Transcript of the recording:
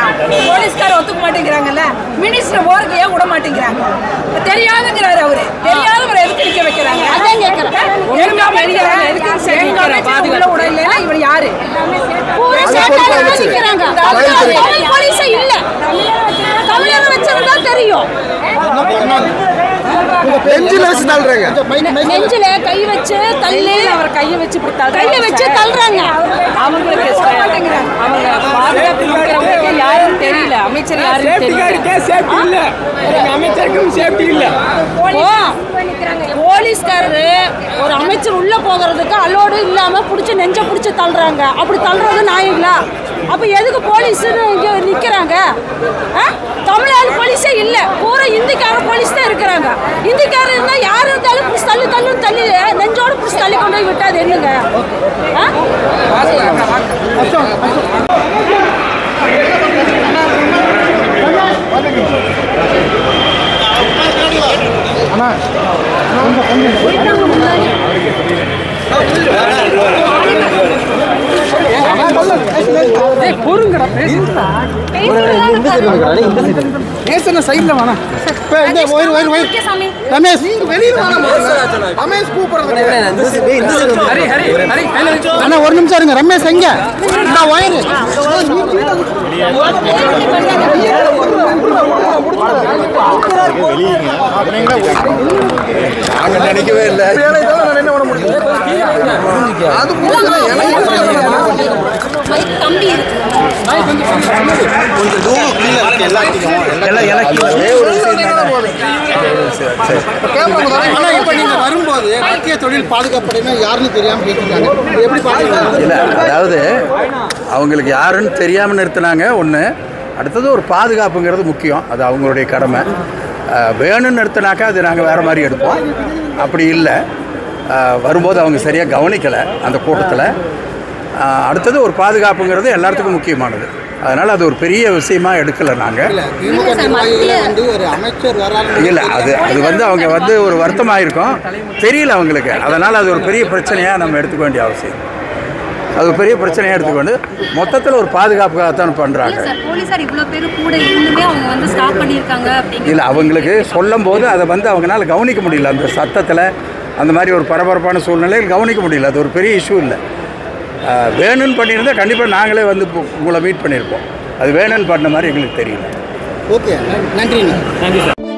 மாட்டேங்கிறான் போலீஸ்கார ஒத்துக்க மாட்டேங்கிறாங்கல்ல மினிஸ்டர் ஓருக்கு ஏன் விட மாட்டேங்கிறாங்க தெரியாதுங்கிறாரு அவரு தெரியாதவரை எதுக்கு நிக்க வைக்கிறாங்க அதான் கேட்கிறேன். ஒழுங்கா படிக்கிறாங்க எதுக்கு எங்க அமைச்சர் உள்ள விட இல்லைன்னா இவர் யாரு பூரா சேட்டால தான் நிக்கிறாங்க தமிழ் தமிழ் போலீஸே இல்ல தமிழக வச்சிருந்தா தெரியும் நெஞ்சில் வச்சு தள்ளுறீங்க நெஞ்சில கை வச்சு தள்ளி அவர் கையை வச்சு இப்படி கைய வச்சு தள்ளுறாங்க அவங்களுக்கு அவங்க பாதுகாப்பு இருக்கிறவங்களுக்கு யாரும் தெரியல அமைச்சர் யாரும் தெரியல சேஃப்டிக்காருக்கே சேஃப்டி இல்ல எங்க அமைச்சருக்கும் சேஃப்டி இல்ல ஓ, போலீஸ்காரரு ஒரு அமைச்சர் உள்ள போகிறதுக்கு அலோடு இல்லாம புடிச்சு நெஞ்ச புடிச்சு தள்ளுறாங்க அப்படி தள்ளுறது நியாயங்களா அப்ப எதுக்கு போலீஸ்னு இங்க நிக்கிறாங்க ஆ? தமிழ்நாடு போலீஸே இல்ல பூரா இந்திக்கார போலீஸ் தான் இருக்கிறாங்க இந்திக்கார இருந்தா யாரு இருந்தாலும் புடிச்சு தள்ளு தள்ளுன்னு தள்ளி நெஞ்சோட புடிச்சு தள்ளி கொண்டு போய் விட்டா அது என்னங்க ஆ? பேசுன சைடுல வேணாம் இப்போ இந்த ஒயிர் ஒயிர் ஒயிர் ரமேஷ் நீங்க வெளியில வேணாம் ரமேஷ் கூப்பிடுறது ஹரி ஹரி ஹரி கையில வச்சு அண்ணா ஒரு நிமிஷம் இருங்க ரமேஷ் எங்க இந்த ஒயர் நாங்க நினைக்கவே இல்லை அது முடியல கம்பி இருக்கு கொஞ்சம் தூரம் கீழே இருக்கு எல்லாத்தையும் எல்லாம் இலக்கியம் ஒரே ஒரு விஷயம் ஆனா இப்போ நீங்க வரும்போது மத்திய தொழில் பாதுகாப்படையினா யாருன்னு தெரியாம கேட்டிருக்காங்க எப்படி பாத்தீங்க இல்லை அதாவது அவங்களுக்கு யாருன்னு தெரியாமல் நிறுத்தினாங்க ஒன்று அடுத்தது ஒரு பாதுகாப்புங்கிறது முக்கியம் அது அவங்களுடைய கடமை அஹ், வேணும்னு நிறுத்தினாக்கா அது நாங்கள் வேறு மாதிரி எடுப்போம் அப்படி இல்லை அஹ், வரும்போது அவங்க சரியாக கவனிக்கலை அந்த கூட்டத்தில் அஹ், அடுத்தது ஒரு பாதுகாப்புங்கிறது எல்லாத்துக்கும் முக்கியமானது அதனால் அது ஒரு பெரிய விஷயமா எடுக்கலை நாங்கள் திமுக நிர்வாகிகளை வந்து ஒரு அமைச்சர் வராங்க இல்லை அது அது வந்து அவங்க வந்து ஒரு வருத்தமாக இருக்கும் தெரியல அவங்களுக்கு அதனால் அது ஒரு பெரிய பிரச்சனையாக நம்ம எடுத்துக்க வேண்டிய அவசியம் அது ஒரு பெரிய பிரச்சனையாக எடுத்துக்கொண்டு மொத்தத்தில் ஒரு பாதுகாப்புக்காகத்தான் பண்ணுறாங்க சார் போலீஸார் இவ்வளோ பேர் கூட இருந்துமே அவங்க வந்து ஸ்டாப் பண்ணியிருக்காங்க அப்படிங்கிற இல்லை அவங்களுக்கு சொல்லும் போது அதை வந்து அவங்களால கவனிக்க முடியல அந்த சத்தத்தில் அந்த மாதிரி ஒரு பரபரப்பான சூழ்நிலையில் கவனிக்க முடியல அது ஒரு பெரிய இஷ்யூ இல்லை ஆஹ், வேணும்னு பண்ணியிருந்தால் கண்டிப்பாக நாங்களே வந்து இப்போ உங்களை மீட் பண்ணியிருப்போம் அது வேணும்னு பண்ண மாதிரி எங்களுக்கு தெரியல ஓகே நன்றிண்ணா நன்றி சார்